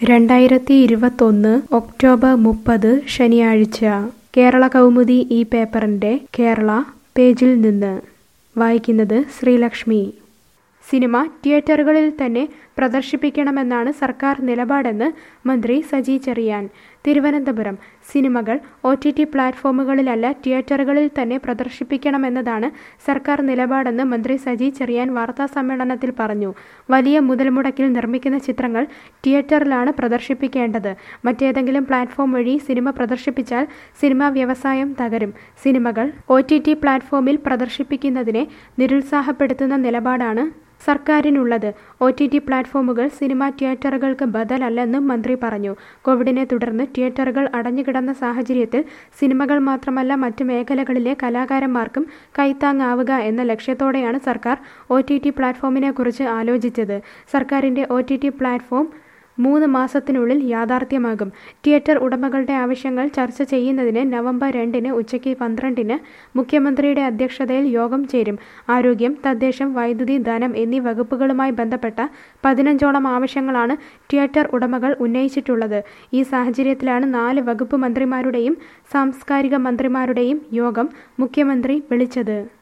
രണ്ടായിരത്തി ഇരുപത്തൊന്ന് ഒക്ടോബർ മുപ്പത് ശനിയാഴ്ച കേരള കൗമുദി ഈ പേപ്പറിൻ്റെ കേരള പേജിൽ നിന്ന് വായിക്കുന്നത് ശ്രീലക്ഷ്മി സിനിമ തിയേറ്ററുകളിൽ തന്നെ പ്രദർശിപ്പിക്കണമെന്നാണ് സർക്കാർ നിലപാടെന്ന് മന്ത്രി സജി ചെറിയാൻ തിരുവനന്തപുരം സിനിമകൾ ഒ ടി ടി പ്ലാറ്റ്ഫോമുകളിലല്ല തിയേറ്ററുകളിൽ തന്നെ പ്രദർശിപ്പിക്കണമെന്നതാണ് സർക്കാർ നിലപാടെന്ന് മന്ത്രി സജി ചെറിയാൻ വാർത്താസമ്മേളനത്തിൽ പറഞ്ഞു വലിയ മുതൽമുടക്കിൽ നിർമ്മിക്കുന്ന ചിത്രങ്ങൾ തിയേറ്ററിലാണ് പ്രദർശിപ്പിക്കേണ്ടത് മറ്റേതെങ്കിലും പ്ലാറ്റ്ഫോം വഴി സിനിമ പ്രദർശിപ്പിച്ചാൽ സിനിമാ വ്യവസായം തകരും സിനിമകൾ ഒ ടി ടി പ്ലാറ്റ്ഫോമിൽ പ്രദർശിപ്പിക്കുന്നതിനെ നിരുത്സാഹപ്പെടുത്തുന്ന നിലപാടാണ് സർക്കാരിനുള്ളത് ഒ ടി ടി പ്ലാറ്റ്ഫോമുകൾ സിനിമാ തിയേറ്ററുകൾക്ക് ബദലല്ലെന്നും മന്ത്രി പറഞ്ഞു കോവിഡിനെ തുടർന്ന് തിയേറ്ററുകൾ അടഞ്ഞുകിടന്ന സാഹചര്യത്തിൽ സിനിമകൾ മാത്രമല്ല മറ്റ് മേഖലകളിലെ കലാകാരന്മാർക്കും കൈത്താങ്ങാവുക എന്ന ലക്ഷ്യത്തോടെയാണ് സർക്കാർ ഒ ടി ടി പ്ലാറ്റ്ഫോമിനെക്കുറിച്ച് ആലോചിച്ചത് സർക്കാരിൻ്റെ ഒ ടി ടി പ്ലാറ്റ്ഫോം മൂന്ന് മാസത്തിനുള്ളിൽ യാഥാർത്ഥ്യമാകും തിയേറ്റർ ഉടമകളുടെ ആവശ്യങ്ങൾ ചർച്ച ചെയ്യുന്നതിന് നവംബർ രണ്ടിന് ഉച്ചയ്ക്ക് പന്ത്രണ്ടിന് മുഖ്യമന്ത്രിയുടെ അധ്യക്ഷതയിൽ യോഗം ചേരും ആരോഗ്യം തദ്ദേശം വൈദ്യുതി ധനം എന്നീ വകുപ്പുകളുമായി ബന്ധപ്പെട്ട പതിനഞ്ചോളം ആവശ്യങ്ങളാണ് തിയേറ്റർ ഉടമകൾ ഉന്നയിച്ചിട്ടുള്ളത് ഈ സാഹചര്യത്തിലാണ് നാല് വകുപ്പ് മന്ത്രിമാരുടെയും സാംസ്കാരിക മന്ത്രിമാരുടെയും യോഗം മുഖ്യമന്ത്രി വിളിച്ചത്